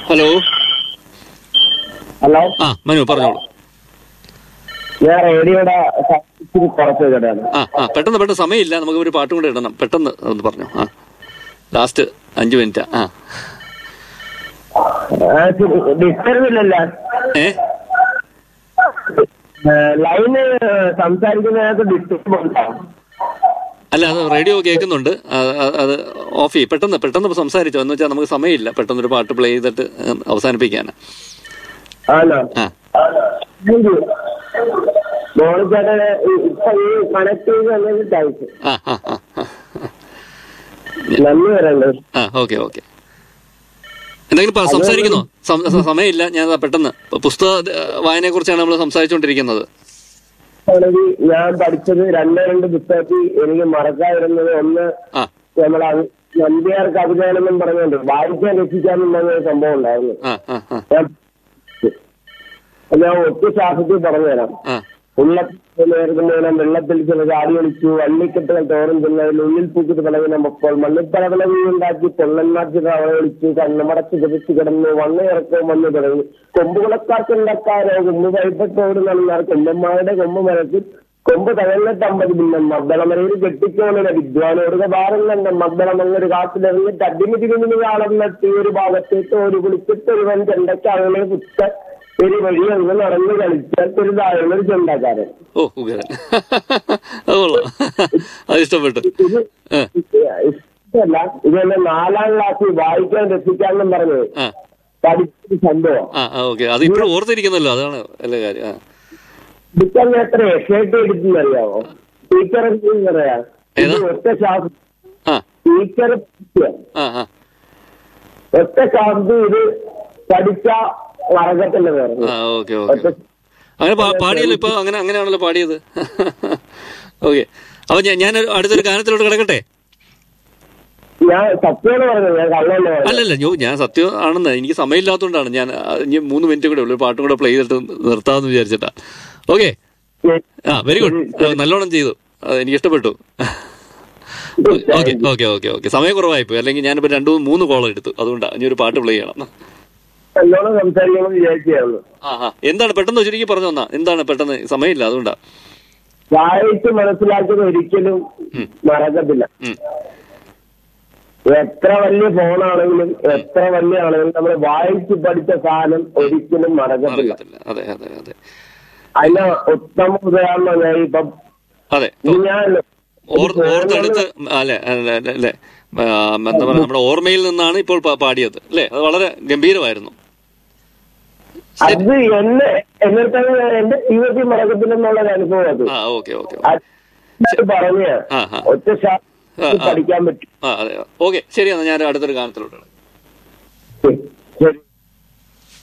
Hello hello ആ മനു പറഞ്ഞോളൂ ഞാൻ റേഡിയോയുടെ ഇച്ചിരി കുറച്ച് കേട്ടാണ് ആ ആ പെട്ടെന്ന് പെട്ടെന്ന് സമയമില്ല നമുക്ക് ഒരു പാട്ടും കൂടെ ഇടണം പെട്ടെന്ന് ഒന്ന് പറഞ്ഞോ ആ ലാസ്റ്റ് അഞ്ച് മിനിറ്റ് ആ ഡിസ്റ്റർബ് ഇല്ലല്ലോ ഏ ലൈന് സംസാരിക്കുന്നതിനകത്ത് ഡിസ്റ്റർബ് ഉണ്ടാവും അല്ല അത് റേഡിയോ കേൾക്കുന്നുണ്ട് അത് അത് അത് ഓഫ് ചെയ്യും പെട്ടെന്ന് പെട്ടെന്ന് സംസാരിച്ചോ എന്ന് വെച്ചാൽ നമുക്ക് സമയമില്ല പെട്ടെന്ന് ഒരു പാട്ട് പ്ലേ ചെയ്തിട്ട് അവസാനിപ്പിക്കാനാ ആണോ ആ മോളിച്ചേട്ടൻ ഇപ്പൊ ഈ കണക്ട് ചെയ്ത് വന്നത് താങ്ക്സ് ആ ആ ആ ആ. നന്ദി വരണ്ടേ ആ ഓക്കെ ഓക്കെ എന്തെങ്കിലും പ- സംസാരിക്കുന്നോ സം- സ- സമയമില്ല ഞാൻ ദാ പെട്ടെന്ന് പുസ്തക വായനയെ കുറിച്ചാണ് നമ്മൾ സംസാരിച്ചുകൊണ്ടിരിക്കുന്നത് ആണെങ്കിൽ ഞാൻ പഠിച്ചത് രണ്ടേ രണ്ട് പുസ്തകത്തിൽ എനിക്ക് മറക്കാതിരുന്നത് ഒന്ന് ആ നമ്മളെ നമ്പ്യാർ കവിതയാണെന്നും പറഞ്ഞുകൊണ്ട് വായിക്കാൻ രക്ഷിക്കാനും പറഞ്ഞ ഒരു സംഭവം ഉണ്ടായിരുന്നു ആ ആ ആ ഞാൻ ഞാൻ ഒറ്റ ശാസ്ത്രത്തിൽ പറഞ്ഞുതരാം ആ ഉള്ളേർക്കുന്നതിനും വെള്ളത്തിൽ ചില ചാടി ഒളിച്ചു വള്ളിക്കെട്ടുകൾ തോറും തിന്നതിൽ ഉള്ളിൽ പൂക്കിട്ട് വിളവിന മക്കൾ മണ്ണിപ്പലവിളവി ഉണ്ടാക്കി പൊള്ളന്മാർക്ക് തവള ഒളിച്ചു കണ്ണുമടച്ച് ജപിച്ചു കിടന്നു വണ്ണയിറക്കവും വന്നു തുടങ്ങി കൊമ്പുകുളക്കാർക്കുണ്ടാക്കാരോ കൊമ്പ് വൈപ്പത്തോട് നടന്നാർ കൊമ്പന്മാരുടെ കൊമ്പ് മരത്തിൽ കൊമ്പ് തകർന്നിട്ട് അമ്പത് ഭിന്നം മദ്ദളമരയിൽ കെട്ടിക്കോണില്ല വിദ്വാനോടുക ഭാരം കണ്ട മദ്ദളമങ്ങൊരു കാത്തിലിറങ്ങിട്ട് അടിമി തിരിഞ്ഞു കാണുന്നിട്ട് ഒരു ഭാഗത്തേക്ക് ഒരു കുളിച്ചിട്ട് ഒരുവൻ ചെണ്ടയ്ക്ക് അങ്ങനെ കുത്ത ഒരു വഴി അങ്ങ് നടന്ന് കളിച്ചാൽ ഒരു താഴ്ന്ന ഒരു ചെണ്ടക്കാരൻ ഓ ഉഗ്രൻ അത് കൊള്ളാം അത് ഇഷ്ടപ്പെട്ടു ഇത് ആ, ഇഷ്ടമല്ല ഇതെന്നെ നാലാം ക്ലാസ്സിൽ വായിക്കാൻ രസിക്കാന്നും പറഞ്ഞത് ആ പഠിച്ചൊരു സംഭവം ആ ആ ഓക്കെ അത് ഇപ്പോഴും ഓർത്തിരിക്കുന്നല്ലോ അതാണ് എല്ലാ കാര്യം ആ ഇതൊക്കെ എത്ര എഫേർട്ട് എടുക്കുന്നറിയാമോ ടീച്ചർ പറയാ ഇത് ഏതാ? ഒറ്റ ശാസ്ത്രം ആ ടീച്ചർ ആ ആ ഒറ്റ ശാസ്ത്രം ഇത് പഠിച്ച മറക്കത്തില്ല പറഞ്ഞു ആ ഓക്കെ ഓക്കെ അങ്ങനെ പാ- പാടിയല്ലോ ഇപ്പൊ അങ്ങനെ അങ്ങനെയാണല്ലോ പാടിയത് ഓക്കെ അപ്പൊ ഞാൻ ഞാൻ അടുത്തൊരു ഗാനത്തിലോട്ട് കിടക്കട്ടെ ഞാൻ സത്യം പറഞ്ഞത് ഞാൻ കള്ളല്ലേ പറഞ്ഞത് അല്ലല്ല yo ഞാൻ സത്യം ആണെന്ന് എനിക്ക് സമയമില്ലാത്തതുകൊണ്ടാണ് ഞാൻ ആ, ഇനി മൂന്ന് മിനിറ്റ് കൂടെ ഉള്ളൂ ഒരു പാട്ടും കൂടെ പ്ലേ ചെയ്തിട്ട് നിർത്താമെന്ന് വിചാരിച്ചിട്ടാ ഓക്കെ ആ വെരി ഗുഡ് നല്ലോണം ചെയ്തു അത് എനിക്ക് ഇഷ്ടപ്പെട്ടു ഓക്കെ ഓക്കെ ഓക്കെ ഓക്കെ സമയം കുറവായിപ്പോയി അല്ലെങ്കിൽ ഞാനിപ്പോ രണ്ടു മൂന്ന് കോൾ എടുത്തു അതുകൊണ്ടാണ് ഇനി ഒരു പാട്ട് പ്ലേ ചെയ്യണം എന്നോട് സംസാരിക്കണം വിചാരിച്ചായിരുന്നു ആ ആ എന്താണ് പെട്ടെന്ന് ചുരുക്കി പറഞ്ഞു തന്നാ എന്താണ് പെട്ടെന്ന് സമയമില്ല അതുകൊണ്ടാ വായിച്ച് മനസ്സിലാക്കിയത് ഒരിക്കലും ഉം. മറക്കത്തില്ല ഉം. എത്ര വലിയ ഫോണാണെങ്കിലും എത്ര വലിയ ആണെങ്കിലും നമ്മൾ വായിച്ച് പഠിച്ച സാധനം ഒരിക്കലും മറക്കത്തില്ല അറിയത്തില്ല അതെ അതെ അതെ അതിന് ഉത്തമ ഉദാഹരണം ഞാൻ ഇപ്പം അതെ ഞാൻ ഓർ ഓർത്തെടുത്ത് അല്ലെ അല്ലെ അല്ലെ, അല്ലെ ആ, എന്താ പറയുക നമ്മുടെ ഓർമ്മയിൽ നിന്നാണ് ഇപ്പോൾ പാ- പാടിയത് അല്ലെ അത് വളരെ ഗംഭീരമായിരുന്നു അത് എന്നെ എന്നിട്ട് എന്റെ ജീവിതത്തിൽ മറക്കത്തില്ലെന്നുള്ള ഒരു അനുഭവം അത് ആ ഓക്കെ ഓക്കെ അത് പറഞ്ഞ ആ ആ ഒറ്റ ശാസ്ത്രം ആ, ആ. പഠിക്കാൻ പറ്റും ആ അതെ ഓക്കെ ശരി എന്നാ ഞാൻ അടുത്തൊരു ഗാനത്തിലോട്ട്